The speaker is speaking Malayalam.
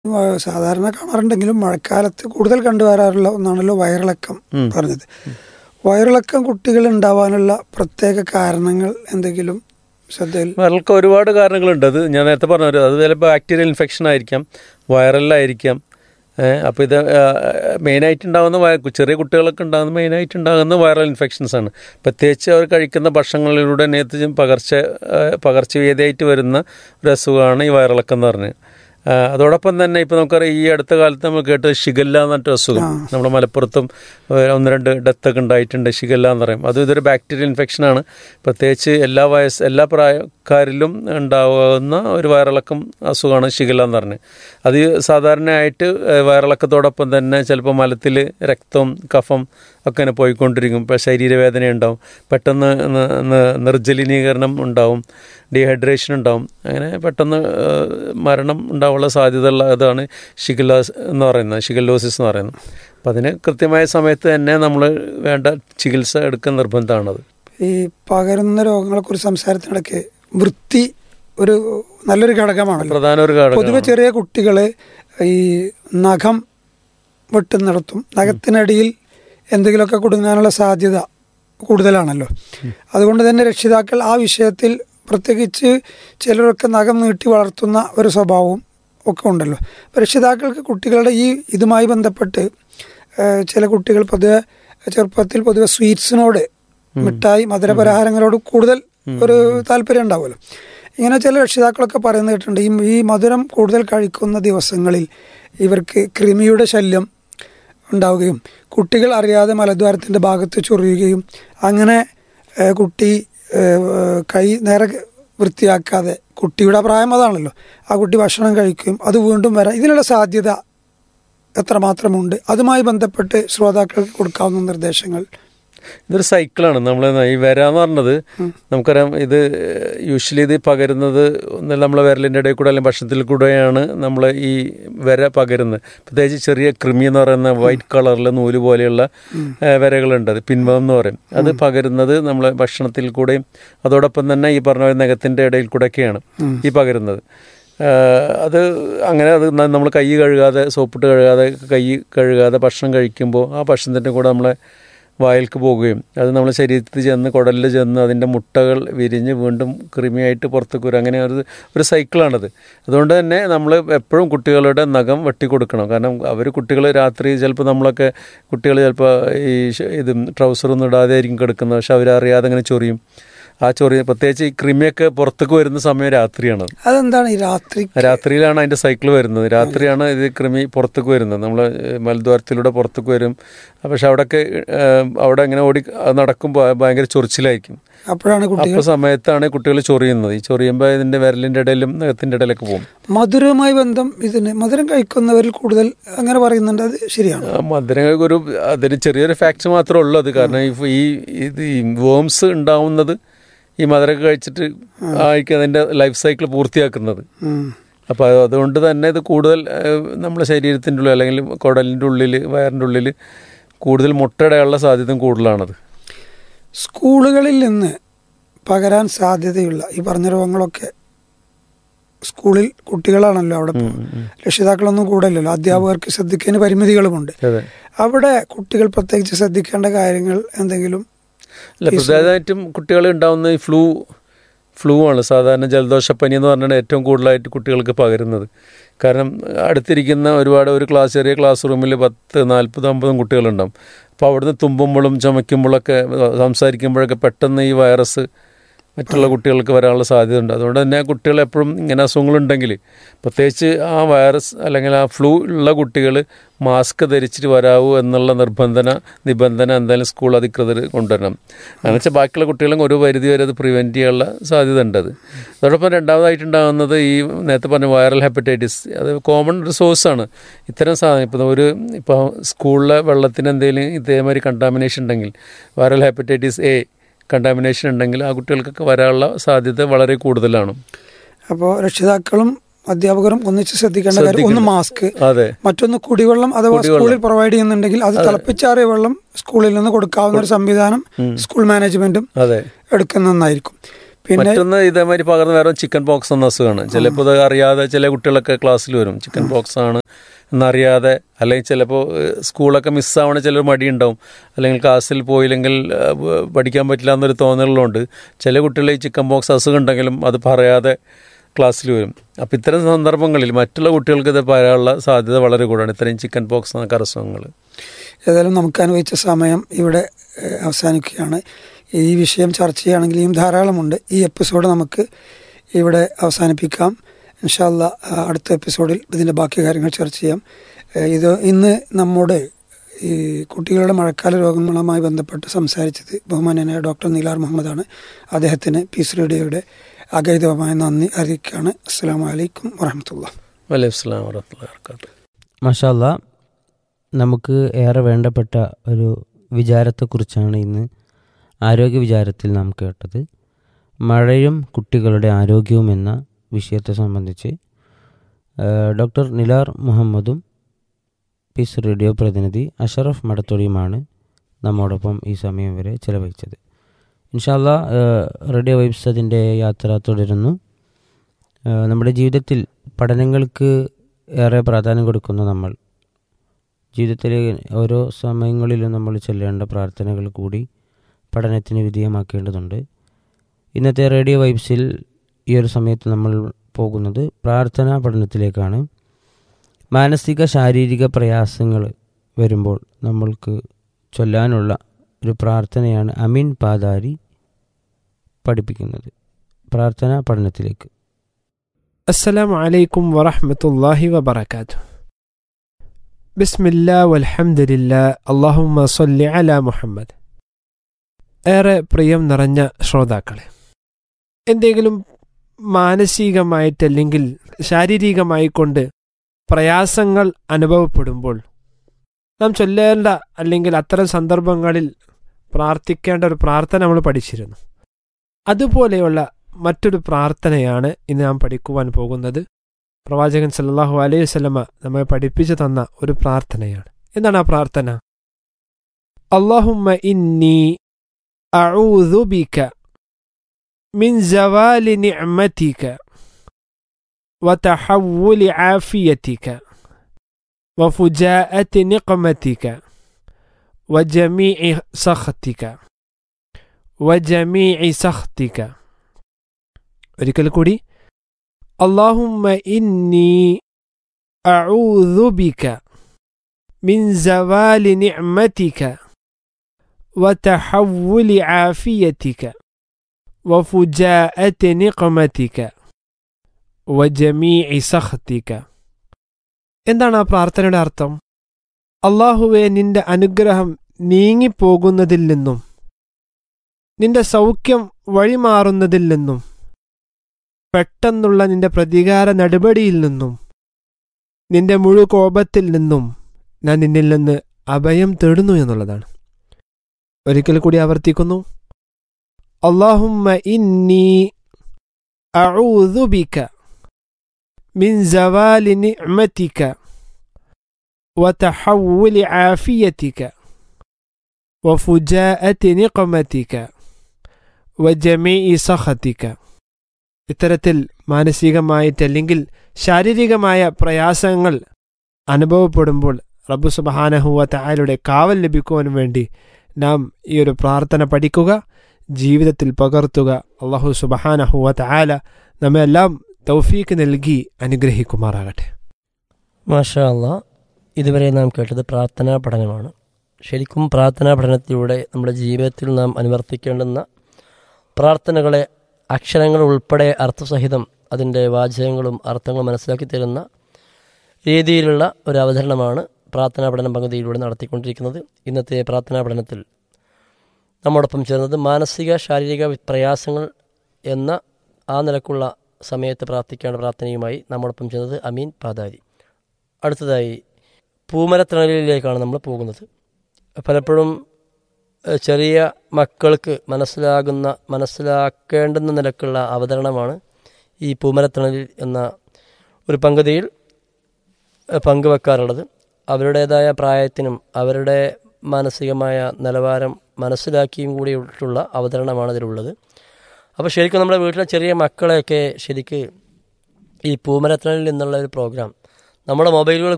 വ- സാധാരണ കാണാറുണ്ടെങ്കിലും മഴക്കാലത്ത് കൂടുതൽ കണ്ടുവരാറുള്ള ഒന്നാണല്ലോ വയറിളക്കം പറഞ്ഞത് വയറിളക്കം കുട്ടികൾ ഉണ്ടാവാനുള്ള പ്രത്യേക കാരണങ്ങൾ എന്തെങ്കിലും ശ്രദ്ധയിൽ വയറിളക്കം ഒരുപാട് കാരണങ്ങളുണ്ട് അത് ഞാൻ നേരത്തെ പറഞ്ഞു അത് ചിലപ്പോൾ ബാക്ടീരിയൽ ഇൻഫെക്ഷൻ ആയിരിക്കാം വൈറലായിരിക്കാം അപ്പോൾ ഇത് മെയിനായിട്ട് ഉണ്ടാകുന്ന വയ- ചെറിയ കുട്ടികളൊക്കെ ഉണ്ടാകുന്ന മെയിനായിട്ട് ഉണ്ടാകുന്ന വൈറൽ ഇൻഫെക്ഷൻസ് ആണ് പ്രത്യേകിച്ച് അവർ കഴിക്കുന്ന ഭക്ഷണങ്ങളിലൂടെ നേരത്തെ പകർച്ച ആ, പകർച്ചവ്യാധിയായിട്ട് വരുന്ന ഒരു അസുഖമാണ് ഈ വയറിളക്കം എന്ന് പറഞ്ഞത് ആ, അതോടൊപ്പം തന്നെ ഇപ്പോൾ നമുക്കറിയാം ഈ അടുത്ത കാലത്ത് നമ്മൾ കേട്ടത് ഷിഗല്ല എന്നിട്ട് അസുഖം നമ്മുടെ മലപ്പുറത്തും ഏ, ഒന്ന് രണ്ട് ഡെത്തൊക്കെ ഉണ്ടായിട്ടുണ്ട് ഷിഗല്ല എന്ന് പറയും അത് ഇതൊരു ബാക്ടീരിയൽ ഇൻഫെക്ഷനാണ് പ്രത്യേകിച്ച് എല്ലാ വയസ്സ് എല്ലാ പ്രായക്കാരിലും ഉണ്ടാവുന്ന ഒരു വയറിളക്കം അസുഖമാണ് ഷിഗല്ല എന്ന് പറഞ്ഞത് അത് സാധാരണയായിട്ട് ഏ, വയറിളക്കത്തോടൊപ്പം തന്നെ ചിലപ്പോൾ മലത്തിൽ രക്തം കഫം ഒക്കെ ഇങ്ങനെ പോയിക്കൊണ്ടിരിക്കും ഇപ്പോൾ ശരീരവേദന ഉണ്ടാവും പെട്ടെന്ന് ന- ന- നിർജ്ജലീനീകരണം ഉണ്ടാവും ഡീഹൈഡ്രേഷൻ ഉണ്ടാവും അങ്ങനെ പെട്ടെന്ന് ആ, മരണം ഉണ്ടാവാനുള്ള സാധ്യതയുള്ള ഇതാണ് ഷിഗല്ല എന്ന് പറയുന്നത് ഷിഗല്ലോസിസ് എന്ന് പറയുന്നത് അപ്പം അതിന് കൃത്യമായ സമയത്ത് തന്നെ നമ്മൾ വേണ്ട ചികിത്സ എടുക്കാൻ നിർബന്ധമാണത് ഈ പകരുന്ന രോഗങ്ങളെക്കുറിച്ച് സംസാരത്തിനിടയ്ക്ക് വൃത്തി ഒരു നല്ലൊരു ഘടകമാണല്ലോ പ്രധാന ഒരു ഘടകം പൊതുവെ ചെറിയ കുട്ടികള് ഈ നഖം വെട്ടുന്നിടത്തും നഖത്തിനടിയിൽ എന്തെങ്കിലുമൊക്കെ കുടുങ്ങാനുള്ള സാധ്യത കൂടുതലാണല്ലോ അതുകൊണ്ട് തന്നെ രക്ഷിതാക്കൾ ആ വിഷയത്തിൽ പ്രത്യേകിച്ച് ചിലരൊക്കെ നഖം നീട്ടി വളർത്തുന്ന ഒരു സ്വഭാവവും ഒക്കെ ഉണ്ടല്ലോ അപ്പോൾ രക്ഷിതാക്കൾക്ക് കുട്ടികളുടെ ഈ ഇതുമായി ബന്ധപ്പെട്ട് ഏഹ്, ചില കുട്ടികൾ പൊതുവെ ചെറുപ്പത്തിൽ പൊതുവെ സ്വീറ്റ്സിനോട് മിഠായി മധുരപലഹാരങ്ങളോട് കൂടുതൽ ഒരു താല്പര്യം ഉണ്ടാവുമല്ലോ ഇങ്ങനെ ചില രക്ഷിതാക്കളൊക്കെ പറയുന്നത് കേട്ടിട്ടുണ്ട് ഈ ഈ മധുരം കൂടുതൽ കഴിക്കുന്ന ദിവസങ്ങളിൽ ഇവർക്ക് കൃമിയുടെ ശല്യം ഉണ്ടാവുകയും കുട്ടികൾ അറിയാതെ മലദ്വാരത്തിൻ്റെ ഭാഗത്ത് ചൊറിയുകയും അങ്ങനെ ഏഹ്, കുട്ടി ഏഹ്, കൈ നേരെ വൃത്തിയാക്കാതെ കുട്ടിയുടെ പ്രായം അതാണല്ലോ ആ കുട്ടി ഭക്ഷണം കഴിക്കുകയും അത് വീണ്ടും വരാം ഇതിനുള്ള സാധ്യത എത്രമാത്രമുണ്ട് അതുമായി ബന്ധപ്പെട്ട് ശ്രോതാക്കൾക്ക് കൊടുക്കാവുന്ന നിർദ്ദേശങ്ങൾ ഇതൊരു സൈക്കിളാണ് നമ്മൾ ഈ വര എന്ന് പറഞ്ഞത് നമുക്കറിയാം ഇത് യൂഷ്വലി ഇത് പകരുന്നത് ഒന്നല്ല നമ്മളെ വിരലിൻ്റെ ഇടയിൽ കൂടെ അല്ലെങ്കിൽ ഭക്ഷണത്തിൽ കൂടെയാണ് നമ്മൾ ഈ വര പകരുന്നത് പ്രത്യേകിച്ച് ചെറിയ കൃമി എന്ന് പറയുന്ന വൈറ്റ് കളറിൽ നൂല് പോലെയുള്ള ഏഹ്, വരകളുണ്ട് അത് പിൻവം എന്ന് പറയും അത് പകരുന്നത് നമ്മളെ ഭക്ഷണത്തിൽ കൂടെയും അതോടൊപ്പം തന്നെ ഈ പറഞ്ഞ പോലെ നഖത്തിൻ്റെ ഇടയിൽ കൂടെയൊക്കെയാണ് ഈ പകരുന്നത് ഏഹ് അത് അങ്ങനെ അത് നമ്മൾ കൈ കഴുകാതെ സോപ്പിട്ട് കഴുകാതെ കൈ കഴുകാതെ ഭക്ഷണം കഴിക്കുമ്പോൾ ആ ഭക്ഷണത്തിൻ്റെ കൂടെ നമ്മളെ വായിൽക്ക് പോകുകയും അത് നമ്മുടെ ശരീരത്തിൽ ചെന്ന് കുടലിൽ ചെന്ന് അതിൻ്റെ മുട്ടകൾ വിരിഞ്ഞ് വീണ്ടും കൃമിയായിട്ട് പുറത്തേക്ക് വരും അങ്ങനെ ഒരു ഒരു സൈക്കിളാണത് അതുകൊണ്ട് തന്നെ നമ്മൾ എപ്പോഴും കുട്ടികളുടെ നഖം വെട്ടിക്കൊടുക്കണം കാരണം അവർ കുട്ടികൾ രാത്രി ചിലപ്പോൾ നമ്മളൊക്കെ കുട്ടികൾ ചിലപ്പോൾ ഈ ഷ- ഇത് ട്രൗസറൊന്നും ഇടാതെ ആയിരിക്കും കിടക്കുന്നത് പക്ഷെ അവരറിയാതെ അങ്ങനെ ചൊറിയും ആ ചൊറി പ്രത്യേകിച്ച് ഈ കൃമിയൊക്കെ പുറത്തേക്ക് വരുന്ന സമയം രാത്രിയാണ് അതെന്താണ് ഈ രാത്രി രാത്രിയിലാണ് അതിൻ്റെ സൈക്കിൾ വരുന്നത് രാത്രിയാണ് ഇത് കൃമി പുറത്തേക്ക് വരുന്നത് നമ്മൾ മലദ്വാരത്തിലൂടെ പുറത്തേക്ക് വരും പക്ഷെ അവിടെയൊക്കെ ഏഹ്, അവിടെ ഇങ്ങനെ ഓടി അത് നടക്കുമ്പോൾ ഭയങ്കര ചൊറിച്ചിലായിരിക്കും അപ്പോഴാണ് കുട്ടികൾ അപ്പോൾ സമയത്താണ് കുട്ടികൾ ചൊറിയുന്നത് ഈ ചൊറിയുമ്പോൾ ഇതിൻ്റെ വിരലിൻ്റെ ഇടയിലും നഖത്തിൻ്റെ ഇടയിലൊക്കെ പോകും മധുരവുമായി ബന്ധം ഇതിന് മധുരം കഴിക്കുന്നവരിൽ കൂടുതൽ അങ്ങനെ പറയുന്നുണ്ട് അത് ശരിയാണ് ആ മധുരം ഒരു അതിന് ചെറിയൊരു ഫാക്ട് മാത്രമേ ഉള്ളൂ അത് കാരണം ഈ ഈ ഇത് ഈ വേംസ് ഉണ്ടാവുന്നത് ഈ മധുരമൊക്കെ കഴിച്ചിട്ട് ആയിരിക്കും അതിൻ്റെ ലൈഫ് സൈക്കിൾ പൂർത്തിയാക്കുന്നത് ഉം. അപ്പോൾ അത് അതുകൊണ്ട് തന്നെ ഇത് കൂടുതൽ ഏഹ്, നമ്മുടെ ശരീരത്തിൻ്റെ ഉള്ളിൽ അല്ലെങ്കിൽ കുടലിൻ്റെ ഉള്ളിൽ വയറിൻ്റെ ഉള്ളിൽ കൂടുതൽ മുട്ടയിടാനുള്ള സാധ്യതയും കൂടുതലാണത് സ്കൂളുകളിൽ നിന്ന് പകരാൻ സാധ്യതയുള്ള ഈ പറഞ്ഞ രോഗങ്ങളൊക്കെ സ്കൂളിൽ കുട്ടികളാണല്ലോ അവിടെ ഇപ്പോ. രക്ഷിതാക്കളൊന്നും കൂടല്ലല്ലോ അധ്യാപകർക്ക് ശ്രദ്ധിക്കാൻ പരിമിതികളുമുണ്ട് അതെ അവിടെ കുട്ടികൾ പ്രത്യേകിച്ച് ശ്രദ്ധിക്കേണ്ട കാര്യങ്ങൾ എന്തെങ്കിലും അല്ല പ്രധാനമായിട്ടും കുട്ടികൾ ഉണ്ടാവുന്ന ഈ ഫ്ലൂ ഫ്ലൂ ആണ് സാധാരണ ജലദോഷപ്പനി എന്ന് പറഞ്ഞാൽ ഏറ്റവും കൂടുതലായിട്ട് കുട്ടികൾക്ക് പകരുന്നത് കാരണം അടുത്തിരിക്കുന്ന ഒരുപാട് ഒരു ക്ലാസ് ചെറിയ ക്ലാസ് റൂമിൽ പത്ത് നാൽപ്പത് അമ്പതും കുട്ടികളുണ്ടാവും അപ്പോൾ അവിടുന്ന് തുമ്പുമ്പോഴും ചുമയ്ക്കുമ്പോഴൊക്കെ സംസാരിക്കുമ്പോഴൊക്കെ പെട്ടെന്ന് ഈ വൈറസ് മറ്റുള്ള കുട്ടികൾക്ക് വരാനുള്ള സാധ്യത ഉണ്ട് അതുകൊണ്ട് തന്നെ കുട്ടികൾ എപ്പോഴും ഇങ്ങനെ അസുഖങ്ങളുണ്ടെങ്കിൽ പ്രത്യേകിച്ച് ആ വൈറസ് അല്ലെങ്കിൽ ആ ഫ്ലൂ ഉള്ള കുട്ടികൾ മാസ്ക് ധരിച്ചിട്ട് വരാവൂ എന്നുള്ള നിർബന്ധന നിബന്ധന എന്തായാലും സ്കൂൾ അധികൃതർ കൊണ്ടുവരണം എന്ന് വെച്ചാൽ ബാക്കിയുള്ള കുട്ടികളും ഒരു പരിധി വരെ അത് പ്രിവെൻറ്റ് ചെയ്യാനുള്ള സാധ്യത ഉണ്ട് അത് അതോടൊപ്പം രണ്ടാമതായിട്ടുണ്ടാകുന്നത് ഈ നേരത്തെ പറഞ്ഞ വൈറൽ ഹെപ്പറ്റൈറ്റിസ് അത് കോമൺ ഒരു സോഴ്സാണ് ഇത്തരം സാധനം ഇപ്പോൾ ഒരു ഇപ്പോൾ സ്കൂളിലെ വെള്ളത്തിന് എന്തെങ്കിലും ഇതേമാതിരി കണ്ടാമിനേഷൻ ഉണ്ടെങ്കിൽ വൈറൽ ഹെപ്പറ്റൈറ്റിസ് എ കണ്ടാമിനേഷൻ ഉണ്ടെങ്കിൽ ആ കുട്ടികൾക്കൊക്കെ വരാനുള്ള സാധ്യത വളരെ കൂടുതലാണ് അപ്പോൾ രക്ഷിതാക്കളും അധ്യാപകരും ഒന്നിച്ച് ശ്രദ്ധിക്കേണ്ട കാര്യം ഒന്ന് മാസ്ക് അതെ മറ്റൊന്ന് കുടിവെള്ളം അഥവാ സ്കൂളിൽ പ്രൊവൈഡ് ചെയ്യുന്നുണ്ടെങ്കിൽ അത് തിളപ്പിച്ചാറിയ വെള്ളം സ്കൂളിൽ നിന്ന് കൊടുക്കാവുന്ന ഒരു സംവിധാനം സ്കൂൾ മാനേജ്മെന്റും അതെ എടുക്കുന്നതായിരിക്കും പിന്നെ മറ്റൊന്ന് ഇതേമാതിരി പകർന്നു വേറെ ചിക്കൻ പോക്സ് എന്ന അസുഖമാണ് ചിലപ്പോൾ ഇത് അറിയാതെ ചില കുട്ടികളൊക്കെ ക്ലാസ്സിൽ വരും ചിക്കൻ പോക്സ് ആണ് എന്നറിയാതെ അല്ലെങ്കിൽ ചിലപ്പോൾ ഏഹ്, സ്കൂളൊക്കെ മിസ്സാവണ ചിലർ മടിയുണ്ടാവും അല്ലെങ്കിൽ ക്ലാസ്സിൽ പോയില്ലെങ്കിൽ ഏഹ്, വ- പഠിക്കാൻ പറ്റില്ല എന്നൊരു തോന്നലുള്ളതുകൊണ്ട് ചില കുട്ടികൾ ഈ ചിക്കൻ പോക്സ് അസുഖം ഉണ്ടെങ്കിലും അത് പറയാതെ ക്ലാസ്സിൽ വരും അപ്പോൾ ഇത്തരം സന്ദർഭങ്ങളിൽ മറ്റുള്ള കുട്ടികൾക്ക് ഇത് പറയാനുള്ള സാധ്യത വളരെ കൂടുതലാണ് ഇത്രയും ചിക്കൻ പോക്സ് എന്നൊക്കെ അസുഖങ്ങൾ ഏതായാലും നമുക്ക് അനുവദിച്ച സമയം ഇവിടെ ഏഹ്, അവസാനിക്കുകയാണ് ഈ വിഷയം ചർച്ച ചെയ്യുകയാണെങ്കിൽ ഇനിയും ധാരാളമുണ്ട് ഈ എപ്പിസോഡ് നമുക്ക് ഇവിടെ അവസാനിപ്പിക്കാം ഇൻഷാല്ല അടുത്ത എപ്പിസോഡിൽ ഇതിൻ്റെ ബാക്കി കാര്യങ്ങൾ ചർച്ച ചെയ്യാം ഏഹ്, ഇത് ഇന്ന് നമ്മോട് ഈ കുട്ടികളുടെ മഴക്കാല രോഗങ്ങളുമായി ബന്ധപ്പെട്ട് സംസാരിച്ചത് ബഹുമാന്യനായ ഡോക്ടർ നീലാർ മുഹമ്മദാണ് അദ്ദേഹത്തിന് പീസ് റേഡിയോയുടെ അഗൈതവമായ നന്ദി അറിയിക്കുകയാണ് അസ്സാം വലൈക്കും വറഹമത്തുള്ള വലൈഹി സ്ലാം വറഹമുല്ലാ വർക്കാത്തു മഷാല്ല നമുക്ക് ഏറെ വേണ്ടപ്പെട്ട ഒരു വിചാരത്തെക്കുറിച്ചാണ് ഇന്ന് ആരോഗ്യ വിചാരത്തിൽ നാം കേട്ടത് മഴയും കുട്ടികളുടെ ആരോഗ്യവും എന്ന വിഷയത്തെ സംബന്ധിച്ച് ആ, ഡോക്ടർ നിലാർ മുഹമ്മദും പീസ് റേഡിയോ പ്രതിനിധി അഷറഫ് മടത്തൊടിയുമാണ് നമ്മോടൊപ്പം ഈ സമയം വരെ ചിലവഴിച്ചത് ഇൻഷാല്ല റേഡിയോ വൈബ്സ് അതിൻ്റെ യാത്ര തുടരുന്നു ആ, നമ്മുടെ ജീവിതത്തിൽ പഠനങ്ങൾക്ക് ഏറെ പ്രാധാന്യം കൊടുക്കുന്ന നമ്മൾ ജീവിതത്തിലെ ഓരോ സമയങ്ങളിലും നമ്മൾ ചൊല്ലേണ്ട പ്രാർത്ഥനകൾ കൂടി പഠനത്തിന് വിധേയമാക്കേണ്ടതുണ്ട് ഇന്നത്തെ റേഡിയോ വൈബ്സിൽ ഈ ഒരു സമയത്ത് നമ്മൾ പോകുന്നത് പ്രാർത്ഥനാ പഠനത്തിലേക്കാണ് മാനസിക ശാരീരിക പ്രയാസങ്ങൾ വരുമ്പോൾ നമ്മൾക്ക് ചൊല്ലാനുള്ള ഒരു പ്രാർത്ഥനയാണ് അമീൻ പാതാരി പഠിപ്പിക്കുന്നത് പ്രാർത്ഥനാ പഠനത്തിലേക്ക് السلام عليكم ورحمة الله وبركاته بسم الله والحمد لله اللهم صل على മുഹമ്മദ് ഏറെ പ്രിയം നിറഞ്ഞ ശ്രോതാക്കളെ എന്തെങ്കിലും മാനസികമായിട്ടല്ലെങ്കിൽ ശാരീരികമായി കൊണ്ട് പ്രയാസങ്ങൾ അനുഭവപ്പെടുമ്പോൾ നാം ചൊല്ലേണ്ട അല്ലെങ്കിൽ അത്തരം സന്ദർഭങ്ങളിൽ പ്രാർത്ഥിക്കേണ്ട ഒരു പ്രാർത്ഥന നമ്മൾ പഠിച്ചിരുന്നു അതുപോലെയുള്ള മറ്റൊരു പ്രാർത്ഥനയാണ് ഇന്ന് നാം പഠിക്കുവാൻ പോകുന്നത് പ്രവാചകൻ സല്ലല്ലാഹു അലൈഹി വസല്ലമ നമ്മെ പഠിപ്പിച്ചു തന്ന ഒരു പ്രാർത്ഥനയാണ് എന്താണ് ആ പ്രാർത്ഥന അള്ളാഹുമ്മ ഇന്നി അഊദു ബിക മിൻ സവാലി നിഅമതിക وتحول عافيتك وفجاءة نقمتك وجميع سخطك وجميع سخطك ഒരിക്കൽ കൂടി اللهم إني أعوذ بك من زوال نعمتك وتحول عافيتك وفجاءة نقمتك وجميع سخطك എന്താണ് ആ പ്രാർത്ഥനയുടെ അർത്ഥം അള്ളാഹുവെ നിന്റെ അനുഗ്രഹം നീങ്ങിപ്പോകുന്നതിൽ നിന്നും നിന്റെ സൗഖ്യം വഴിമാറുന്നതിൽ നിന്നും പെട്ടെന്നുള്ള നിന്റെ പ്രതികാര നടപടിയിൽ നിന്നും നിന്റെ മുഴു കോപത്തിൽ നിന്നും ഞാൻ നിന്നിൽ നിന്ന് അഭയം തേടുന്നു എന്നുള്ളതാണ് ഒരിക്കൽ കൂടി ആവർത്തിക്കുന്നു അള്ളാഹുമ്മ ഇന്നി അഊദു ബിക മിൻ സവാലി നിഅമതിക وتحول عافيتك وفجاءة نقمتك وجميع سخطك ഇത്തരത്തിൽ മാനസികമായിട്ടല്ലെങ്കിൽ ശാരീരികമായ പ്രയാസങ്ങൾ അനുഭവപ്പെടുമ്പോൾ റബ്ബു സുബഹാനഹുവ തായാലുടെ കാവൽ ലഭിക്കുവാൻ വേണ്ടി നാം ഈ ഒരു പ്രാർത്ഥന പഠിക്കുക ജീവിതത്തിൽ പകർത്തുക അള്ളാഹു സുബഹാനഹുവ തായാല നമ്മെല്ലാം തൗഫീക്ക് നൽകി അനുഗ്രഹിക്കുമാറാകട്ടെ മാഷാ അല്ലാ ഇതുവരെ നാം കേട്ടത് പ്രാർത്ഥനാ പഠനമാണ് ശരിക്കും പ്രാർത്ഥനാ പഠനത്തിലൂടെ നമ്മുടെ ജീവിതത്തിൽ നാം അനുവർത്തിക്കേണ്ടുന്ന പ്രാർത്ഥനകളെ അക്ഷരങ്ങൾ ഉൾപ്പെടെ അർത്ഥസഹിതം അതിൻ്റെ വാചകങ്ങളും അർത്ഥങ്ങളും മനസ്സിലാക്കി തരുന്ന രീതിയിലുള്ള ഒരു അവതരണമാണ് പ്രാർത്ഥനാ പഠനം പങ്കുതിയിലൂടെ നടത്തിക്കൊണ്ടിരിക്കുന്നത് ഇന്നത്തെ പ്രാർത്ഥനാ പഠനത്തിൽ നമ്മോടൊപ്പം ചേർന്നത് മാനസിക ശാരീരിക പ്രയാസങ്ങൾ എന്ന ആ നിലക്കുള്ള സമയത്ത് പ്രാർത്ഥിക്കേണ്ട പ്രാർത്ഥനയുമായി നമ്മോടൊപ്പം ചേർന്നത് അമീൻ പാതാരി അടുത്തതായി പൂമരത്തണലിലേക്കാണ് നമ്മൾ പോകുന്നത് പലപ്പോഴും ഏഹ്, ചെറിയ മക്കൾക്ക് മനസ്സിലാകുന്ന മനസ്സിലാക്കേണ്ടുന്ന നിലക്കുള്ള അവതരണമാണ് ഈ പൂമരത്തണലിൽ എന്ന ഒരു പങ്കുതിയിൽ ഏഹ്, പങ്കുവെക്കാറുള്ളത് അവരുടേതായ പ്രായത്തിനും അവരുടെ മാനസികമായ നിലവാരം മനസ്സിലാക്കിയും കൂടിയിട്ടുള്ള അവതരണമാണ് ഇതിലുള്ളത് അപ്പോൾ ശരിക്കും നമ്മുടെ വീട്ടിലെ ചെറിയ മക്കളെയൊക്കെ ശരിക്ക് ഈ പൂമരത്തണലിൽ നിന്നുള്ള ഒരു പ്രോഗ്രാം നമ്മുടെ മൊബൈലുകൾ